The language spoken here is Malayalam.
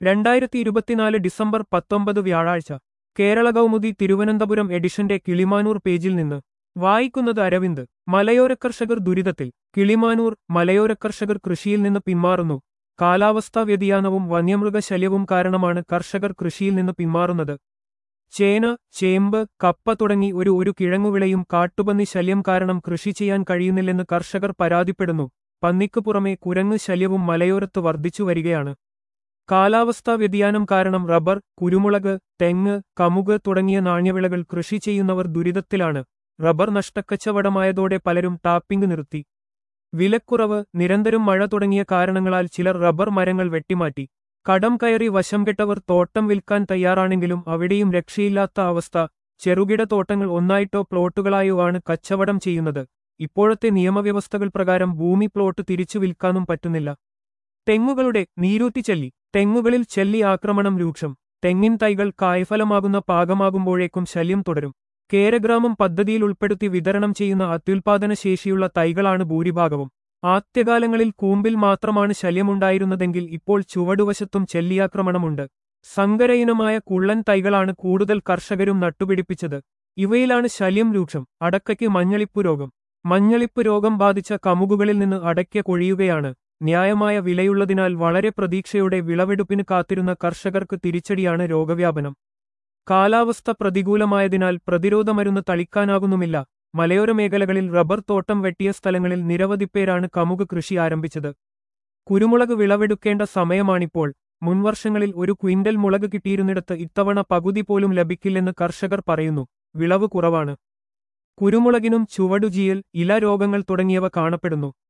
രണ്ടായിരത്തി ഇരുപത്തിനാല് ഡിസംബർ പത്തൊമ്പത് വ്യാഴാഴ്ച കേരള കൗമുദി തിരുവനന്തപുരം എഡിഷന്റെ കിളിമാനൂർ പേജിൽ നിന്ന് വായിക്കുന്നത് അരവിന്ദ് മലയോര കർഷകർ ദുരിതത്തിൽ കിളിമാനൂർ മലയോര കർഷകർ കൃഷിയിൽ നിന്ന് പിന്മാറുന്നു കാലാവസ്ഥാ വ്യതിയാനവും വന്യമൃഗശല്യവും കാരണമാണ് കർഷകർ കൃഷിയിൽ നിന്ന് പിന്മാറുന്നത് ചേന ചേമ്പ് കപ്പ തുടങ്ങി ഒരു ഒരു കിഴങ്ങുവിളയും കാട്ടുപന്നി ശല്യം കാരണം കൃഷി ചെയ്യാൻ കഴിയുന്നില്ലെന്ന് കർഷകർ പരാതിപ്പെടുന്നു പന്നിക്ക് പുറമെ കുരങ്ങ് ശല്യവും മലയോരത്ത് വർദ്ധിച്ചു വരികയാണ് കാലാവസ്ഥാ വ്യതിയാനം കാരണം റബ്ബർ കുരുമുളക് തെങ്ങ് കമുക് തുടങ്ങിയ നാണ്യവിളകൾ കൃഷി ചെയ്യുന്നവർ ദുരിതത്തിലാണ് റബ്ബർ നഷ്ടക്കച്ചവടമായതോടെ പലരും ടാപ്പിംഗ് നിർത്തി വിലക്കുറവ് നിരന്തരം മഴ തുടങ്ങിയ കാരണങ്ങളാൽ ചിലർ റബ്ബർ മരങ്ങൾ വെട്ടിമാറ്റി കടം കയറി വശം കെട്ടവർ തോട്ടം വിൽക്കാൻ തയ്യാറാണെങ്കിലും അവിടെയും രക്ഷയില്ലാത്ത അവസ്ഥ ചെറുകിട തോട്ടങ്ങൾ ഒന്നായിട്ടോ പ്ലോട്ടുകളായോ ആണ് കച്ചവടം ചെയ്യുന്നത് ഇപ്പോഴത്തെ നിയമവ്യവസ്ഥകൾ പ്രകാരം ഭൂമി പ്ലോട്ട് തിരിച്ചു വിൽക്കാനും പറ്റുന്നില്ല തെങ്ങുകളുടെ നീരൂറ്റി ചെല്ലി തെങ്ങുകളിൽ ചെല്ലി ആക്രമണം രൂക്ഷം തെങ്ങിൻ തൈകൾ കായ്ഫലമാകുന്ന പാകമാകുമ്പോഴേക്കും ശല്യം തുടരും കേരഗ്രാമം പദ്ധതിയിൽ ഉൾപ്പെടുത്തി വിതരണം ചെയ്യുന്ന അത്യുൽപാദന ശേഷിയുള്ള തൈകളാണ് ഭൂരിഭാഗവും ആദ്യകാലങ്ങളിൽ കൂമ്പിൽ മാത്രമാണ് ശല്യമുണ്ടായിരുന്നതെങ്കിൽ ഇപ്പോൾ ചുവടുവശത്തും ചെല്ലിയാക്രമണമുണ്ട് സങ്കരയിനമായ കുള്ളൻ തൈകളാണ് കൂടുതൽ കർഷകരും നട്ടുപിടിപ്പിച്ചത് ഇവയിലാണ് ശല്യം രൂക്ഷം അടക്കയ്ക്ക് മഞ്ഞളിപ്പു രോഗം മഞ്ഞളിപ്പ് രോഗം ബാധിച്ച കമുകുകളിൽ നിന്ന് അടയ്ക്ക കൊഴിയുകയാണ് ന്യായമായ വിലയുള്ളതിനാൽ വളരെ പ്രതീക്ഷയോടെ വിളവെടുപ്പിന് കാത്തിരുന്ന കർഷകർക്ക് തിരിച്ചടിയാണ് രോഗവ്യാപനം കാലാവസ്ഥ പ്രതികൂലമായതിനാൽ പ്രതിരോധ മരുന്ന് തളിക്കാനാകുന്നുമില്ല മലയോര മേഖലകളിൽ റബ്ബർ തോട്ടം വെട്ടിയ സ്ഥലങ്ങളിൽ നിരവധി പേരാണ് കമുക് കൃഷി ആരംഭിച്ചത് കുരുമുളക് വിളവെടുക്കേണ്ട സമയമാണിപ്പോൾ മുൻവർഷങ്ങളിൽ ഒരു ക്വിന്റൽ മുളക് കിട്ടിയിരുന്നിടത്ത് ഇത്തവണ പകുതി പോലും ലഭിക്കില്ലെന്ന് കർഷകർ പറയുന്നു വിളവ് കുറവാണ് കുരുമുളകിനും ചുവടുചീയൽ ഇല രോഗങ്ങൾ തുടങ്ങിയവ കാണപ്പെടുന്നു